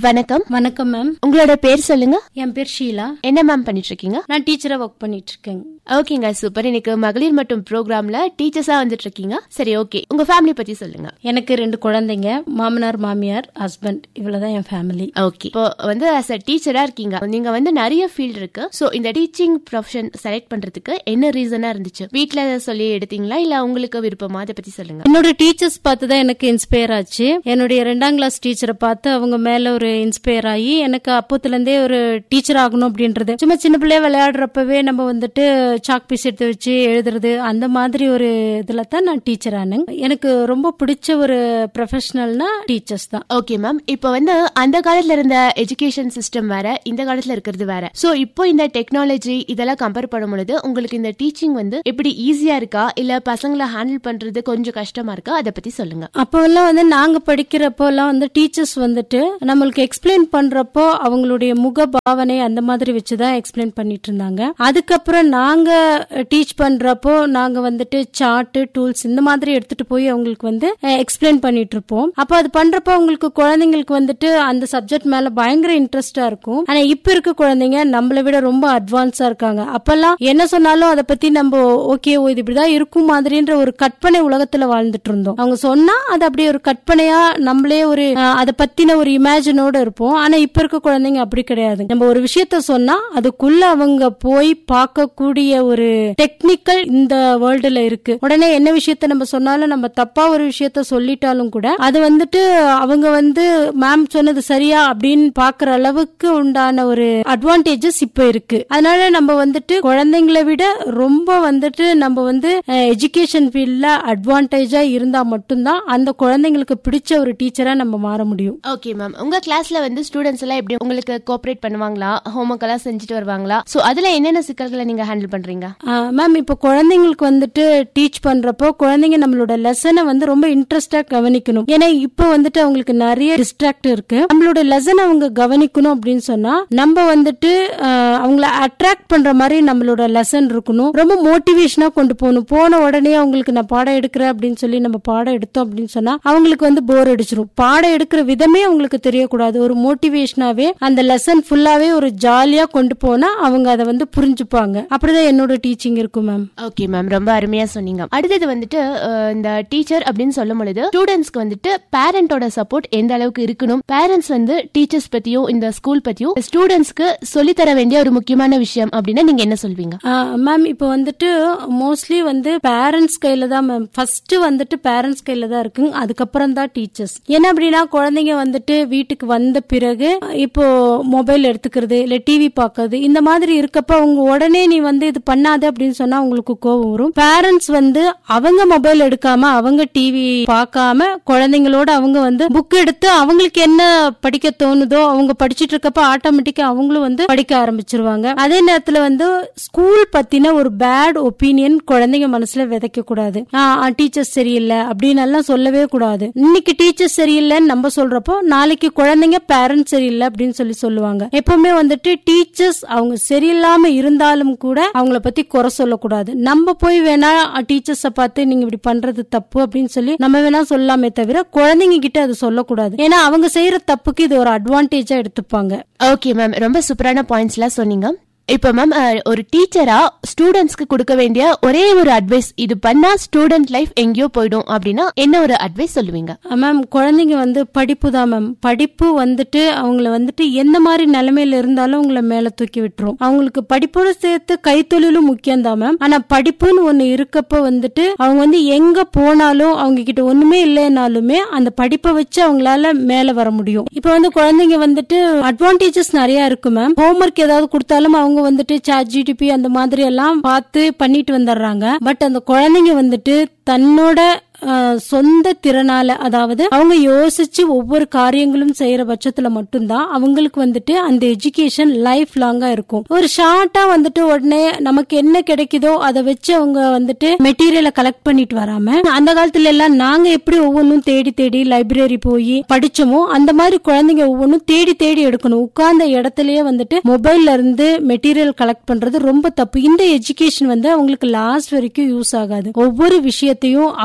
வணக்கம் வணக்கம் மேம் உங்களோட பேர் சொல்லுங்க என் பேர் ஷீலா என்ன மேம் பண்ணிட்டு இருக்கீங்க நான் டீச்சரா ஒர்க் பண்ணிட்டு இருக்கேங்க ஓகேங்க சூப்பர் இன்னைக்கு மகளிர் மற்றும் ப்ரோக்ராம்ல டீச்சர்ஸா வந்துட்டு இருக்கீங்க சரி ஓகே உங்க ஃபேமிலி பத்தி சொல்லுங்க எனக்கு ரெண்டு குழந்தைங்க மாமனார் மாமியார் ஹஸ்பண்ட் இவ்வளவுதான் என் ஃபேமிலி ஓகே இப்போ வந்து as a டீச்சரா இருக்கீங்க நீங்க வந்து நிறைய ஃபீல்ட் இருக்கு சோ இந்த டீச்சிங் ப்ரொஃபஷன் செலக்ட் பண்றதுக்கு என்ன ரீசனா இருந்துச்சு வீட்ல சொல்லி எடுத்தீங்களா இல்ல உங்களுக்கு விருப்பமா அதை பத்தி சொல்லுங்க என்னோட டீச்சர்ஸ் பார்த்து தான் எனக்கு இன்ஸ்பயர் ஆச்சு என்னுடைய ரெண்டாம் கிளாஸ் டீச்சரை பார்த்து அவங்க மேல ஒரு இன்ஸ்பயர் ஆகி எனக்கு அப்போத்துல இருந்தே ஒரு டீச்சர் ஆகணும் அப்படின்றது சும்மா சின்ன பிள்ளைய விளையாடுறப்பவே நம்ம வந்துட்டு சாக் பீஸ் எடுத்து வச்சு எழுதுறது அந்த மாதிரி ஒரு இதுல தான் நான் டீச்சர் ஆனேன் எனக்கு ரொம்ப பிடிச்ச ஒரு ப்ரொஃபஷனல்னா டீச்சர்ஸ் தான் ஓகே மேம் இப்போ வந்து அந்த காலத்துல இருந்த எஜுகேஷன் சிஸ்டம் வேற இந்த காலத்துல இருக்கிறது வேற சோ இப்போ இந்த டெக்னாலஜி இதெல்லாம் கம்பேர் பண்ணும் பொழுது உங்களுக்கு இந்த டீச்சிங் வந்து எப்படி ஈஸியா இருக்கா இல்ல பசங்களை ஹேண்டில் பண்றது கொஞ்சம் கஷ்டமா இருக்கா அதை பத்தி சொல்லுங்க அப்போல்லாம் வந்து நாங்க படிக்கிறப்போ எல்லாம் வந்து டீச்சர்ஸ் வந்துட்டு நம்மளுக்கு எக்ஸ்பிளைன் பண்றப்போ அவங்களுடைய முக பாவனை அந்த மாதிரி வச்சுதான் எக்ஸ்பிளைன் பண்ணிட்டு இருந்தாங்க அதுக்கப்புறம் நாங்க டீச் பண்றப்போ நாங்க வந்துட்டு சார்ட் டூல்ஸ் இந்த மாதிரி எடுத்துட்டு போய் அவங்களுக்கு வந்து எக்ஸ்பிளைன் பண்ணிட்டு இருப்போம் அப்போ அது பண்றப்போ அவங்களுக்கு குழந்தைங்களுக்கு வந்துட்டு அந்த சப்ஜெக்ட் மேல பயங்கர இன்ட்ரெஸ்டா இருக்கும் ஆனா இப்ப இருக்க குழந்தைங்க நம்மளை விட ரொம்ப அட்வான்ஸா இருக்காங்க அப்பெல்லாம் என்ன சொன்னாலும் அதை பத்தி நம்ம ஓகே ஓ இது இப்படிதான் இருக்கும் மாதிரின்ற ஒரு கற்பனை உலகத்துல வாழ்ந்துட்டு இருந்தோம் அவங்க சொன்னா அது அப்படியே ஒரு கற்பனையா நம்மளே ஒரு அஹ், அதை பத்தின ஒரு இமேஜினோட இருப்போம் ஆனா இப்ப இருக்க குழந்தைங்க அப்படி கிடையாது நம்ம ஒரு விஷயத்த சொன்னா அதுக்குள்ள அவங்க போய் பார்க்கக்கூடிய ஒரு டெக்னிக்கல் இந்த வேர்ல்டுல இருக்கு உடனே என்ன விஷயத்த நம்ம சொன்னாலும் நம்ம தப்பா ஒரு விஷயத்த சொல்லிட்டாலும் கூட அது வந்துட்டு அவங்க வந்து மேம் சொன்னது சரியா அப்படின்னு பாக்குற அளவுக்கு உண்டான ஒரு அட்வான்டேஜஸ் இப்ப இருக்கு அதனால நம்ம வந்துட்டு குழந்தைங்களை விட ரொம்ப வந்துட்டு நம்ம வந்து எஜுகேஷன் ஃபீல்ட்ல அட்வான்டேஜா இருந்தா மட்டும்தான் அந்த குழந்தைங்களுக்கு பிடிச்ச ஒரு டீச்சரா நம்ம மாற முடியும் ஓகே மேம் உங்க கிளாஸ்ல வந்து ஸ்டூடெண்ட்ஸ் எல்லாம் எப்படி உங்களுக்கு கோஆபரேட் பண்ணுவாங்களா ஹோம்ஒர்க் எல்லாம் செஞ்சுட்டு வருவாங்களா சோ அதுல என்னென்ன சிக்கல்களை நீங்க ஹேண்டில் பண்றீங்க மேம் இப்போ குழந்தைங்களுக்கு வந்துட்டு டீச் பண்றப்போ குழந்தைங்க நம்மளோட லெசனை வந்து ரொம்ப இன்ட்ரெஸ்டா கவனிக்கணும் ஏன்னா இப்போ வந்துட்டு அவங்களுக்கு நிறைய டிஸ்ட்ராக்ட் இருக்கு நம்மளோட லெசன் அவங்க கவனிக்கணும் அப்படின்னு சொன்னா நம்ம வந்துட்டு ஆஹ், அவங்கள அட்ராக்ட் பண்ற மாதிரி நம்மளோட லெசன் இருக்கணும் ரொம்ப மோட்டிவேஷனா கொண்டு போகணும் போன உடனே அவங்களுக்கு நான் பாடம் எடுக்கிறேன் அப்படின்னு சொல்லி நம்ம பாடம் எடுத்தோம் அப்படின்னு சொன்னா அவங்களுக்கு வந்து போர் அடிச்சிரும் பாடம் எடுக்கிற விதமே அவங்களுக்கு தெரியக்கூடாது ஒரு மோட்டிவேஷனாவே அந்த லெசன் ஃபுல்லாவே ஒரு ஜாலியா கொண்டு போனா அவங்க அதை வந்து புரிஞ்சுப்பாங்க அப்படிதான் என்னோட டீச்சிங் இருக்கும் மேம் ஓகே மேம் ரொம்ப அருமையா சொன்னீங்க அடுத்தது வந்துட்டு அஹ், இந்த டீச்சர் அப்படின்னு சொல்லும் பொழுது ஸ்டூடெண்ட்ஸ்க்கு வந்துட்டு பேரண்டோட சப்போர்ட் எந்த அளவுக்கு இருக்கணும் பேரண்ட்ஸ் வந்து டீச்சர்ஸ் பத்தியும் இந்த ஸ்கூல் பத்தியும் ஸ்டூடெண்ட்ஸ்க்கு சொல்லி தர வேண்டிய ஒரு முக்கியமான விஷயம் அப்படின்னா நீங்க என்ன சொல்வீங்க மேம் இப்போ வந்துட்டு மோஸ்ட்லி வந்து பேரண்ட்ஸ் கையில தான் மேம் ஃபர்ஸ்ட் வந்துட்டு பேரண்ட்ஸ் கையில தான் இருக்குங்க அதுக்கப்புறம் தான் டீச்சர்ஸ் என்ன அப்படின்னா குழந்தைங்க வந்துட்டு வீட்டுக்கு வந்த பிறகு இப்போ மொபைல் எடுத்துக்கிறது இல்ல டிவி பார்க்கறது இந்த மாதிரி இருக்கப்ப அவங்க உடனே நீ வந்து இது பண்ணாத அப்படின்னு சொன்னா அவங்களுக்கு கோபம் வரும் பேரண்ட்ஸ் வந்து அவங்க மொபைல் எடுக்காம அவங்க டிவி பார்க்காம குழந்தைங்களோட அவங்க வந்து புக் எடுத்து அவங்களுக்கு என்ன படிக்க தோணுதோ அவங்க படிச்சிட்டு இருக்கப்ப ஆட்டோமேட்டிக்கா அவங்களும் வந்து படிக்க ஆரம்பிச்சிருவாங்க அதே நேரத்துல வந்து ஸ்கூல் பத்தின ஒரு பேட் ஒப்பீனியன் குழந்தைங்க மனசுல விதைக்க கூடாது டீச்சர்ஸ் சரியில்லை அப்படின்னு எல்லாம் சொல்லவே கூடாது இன்னைக்கு டீச்சர்ஸ் சரியில்லைன்னு நம்ம சொல்றப்போ நாளைக்கு குழந்தைங்க பேரண்ட்ஸ் சரியில்லை அப்படின்னு சொல்லி சொல்லுவாங்க எப்பவுமே வந்துட்டு டீச்சர்ஸ் அவங்க சரியில்லாம இருந்தாலும் கூட அவங்கள பத்தி குறை சொல்லக்கூடாது நம்ம போய் வேணா டீச்சர்ஸ பார்த்து நீங்க இப்படி பண்றது தப்பு அப்படின்னு சொல்லி நம்ம வேணா சொல்லலாமே தவிர குழந்தைங்க கிட்ட அது சொல்லக்கூடாது ஏன்னா அவங்க செய்யற தப்புக்கு இது ஒரு அட்வான்டேஜா எடுத்துப்பாங்க ஓகே மேம் ரொம்ப சூப்பரான பாயிண்ட்ஸ் எல்லாம் சொன்னீங்க இப்போ மேம் ஒரு டீச்சரா ஸ்டூடெண்ட்ஸ்க்கு கொடுக்க வேண்டிய ஒரே ஒரு அட்வைஸ் இது பண்ணா ஸ்டூடெண்ட் லைஃப் எங்கேயோ போயிடும் அப்படின்னா என்ன ஒரு அட்வைஸ் சொல்லுவீங்க மேம் குழந்தைங்க வந்து படிப்பு தான் மேம் படிப்பு வந்துட்டு அவங்கள வந்துட்டு எந்த மாதிரி நிலைமையில இருந்தாலும் அவங்கள மேல தூக்கி விட்டுரும் அவங்களுக்கு படிப்போட சேர்த்து கைத்தொழிலும் முக்கியம் தான் மேம் ஆனா படிப்புன்னு ஒண்ணு இருக்கப்ப வந்துட்டு அவங்க வந்து எங்க போனாலும் அவங்க கிட்ட ஒண்ணுமே இல்லைனாலுமே அந்த படிப்பை வச்சு அவங்களால மேல வர முடியும் இப்ப வந்து குழந்தைங்க வந்துட்டு அட்வான்டேஜஸ் நிறைய இருக்கு மேம் ஹோம்ஒர்க் ஏதாவது கொடுத்தாலும் அவங்க வந்துட்டு சாட் ஜிடிபி அந்த மாதிரி எல்லாம் பார்த்து பண்ணிட்டு வந்துடுறாங்க பட் அந்த குழந்தைங்க வந்துட்டு தன்னோட அஹ், சொந்த திறனால அதாவது அவங்க யோசிச்சு ஒவ்வொரு காரியங்களும் செய்யற பட்சத்துல மட்டும்தான் அவங்களுக்கு வந்துட்டு அந்த எஜுகேஷன் லைஃப் லாங்கா இருக்கும் ஒரு ஷார்ட்டா வந்துட்டு உடனே நமக்கு என்ன கிடைக்குதோ அதை வச்சு அவங்க வந்துட்டு மெட்டீரியலை கலெக்ட் பண்ணிட்டு வராம அந்த காலத்துல எல்லாம் நாங்க எப்படி ஒவ்வொன்றும் தேடி தேடி லைப்ரரி போய் படிச்சோமோ அந்த மாதிரி குழந்தைங்க ஒவ்வொன்றும் தேடி தேடி எடுக்கணும் உட்கார்ந்த இடத்துலயே வந்துட்டு மொபைல்ல இருந்து மெட்டீரியல் கலெக்ட் பண்றது ரொம்ப தப்பு இந்த எஜுகேஷன் வந்து அவங்களுக்கு லாஸ்ட் வரைக்கும் யூஸ் ஆகாது ஒவ்வொரு விஷயத்தையும் அவங்க தங்க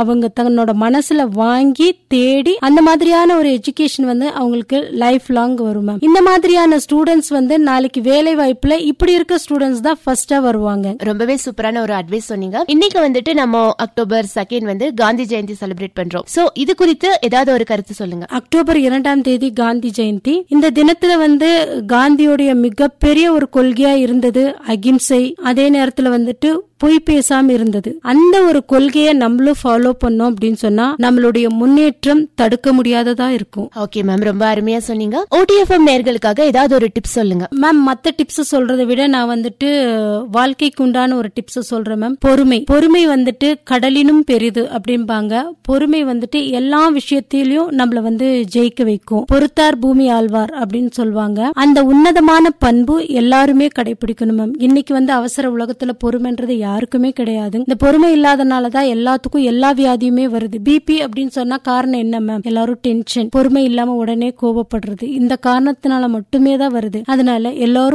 தன்னோட மனசுல வாங்கி தேடி அந்த மாதிரியான ஒரு எஜுகேஷன் வந்து அவங்களுக்கு லைஃப் லாங் வரும் மேம் இந்த மாதிரியான ஸ்டூடெண்ட்ஸ் வந்து நாளைக்கு வேலை வாய்ப்புல இப்படி இருக்க ஸ்டூடெண்ட்ஸ் தான் ஃபர்ஸ்டா வருவாங்க ரொம்பவே சூப்பரான ஒரு அட்வைஸ் சொன்னீங்க இன்னைக்கு வந்துட்டு நம்ம அக்டோபர் செகண்ட் வந்து காந்தி ஜெயந்தி செலிப்ரேட் பண்றோம் சோ இது குறித்து ஏதாவது ஒரு கருத்து சொல்லுங்க அக்டோபர் இரண்டாம் தேதி காந்தி ஜெயந்தி இந்த தினத்துல வந்து காந்தியோடைய மிகப்பெரிய ஒரு கொள்கையா இருந்தது அகிம்சை அதே நேரத்துல வந்துட்டு பொய் பேசாம இருந்தது அந்த ஒரு கொள்கையை நம்மளும் ஃபாலோ பண்ணோம் அப்படின்னு சொன்னா நம்மளுடைய முன்னேற்றம் தடுக்க முடியாததா இருக்கும் ஓகே மேம் ரொம்ப அருமையா சொன்னீங்க ஓடிஎஃப்எம் நேர்களுக்காக ஏதாவது ஒரு டிப்ஸ் சொல்லுங்க மேம் மத்த டிப்ஸ் சொல்றதை விட நான் வந்துட்டு வாழ்க்கைக்கு உண்டான ஒரு டிப்ஸ் சொல்றேன் மேம் பொறுமை பொறுமை வந்துட்டு கடலினும் பெரிது அப்படிம்பாங்க பொறுமை வந்துட்டு எல்லா விஷயத்திலயும் நம்மள வந்து ஜெயிக்க வைக்கும் பொறுத்தார் பூமி ஆழ்வார் அப்படின்னு சொல்லுவாங்க அந்த உன்னதமான பண்பு எல்லாருமே கடைபிடிக்கணும் மேம் இன்னைக்கு வந்து அவசர உலகத்துல பொறுமைன்றது யாருக்குமே கிடையாது இந்த பொறுமை இல்லாதனாலதான் எல்லாத்துக்கும் எல்லா வியாதியுமே வருது பிபி அப்படின்னு சொன்னா காரணம் என்ன மேம் எல்லாரும் டென்ஷன் பொறுமை இல்லாம உடனே கோபப்படுறது இந்த காரணத்தினால மட்டுமே தான் வருது அதனால எல்லாரும்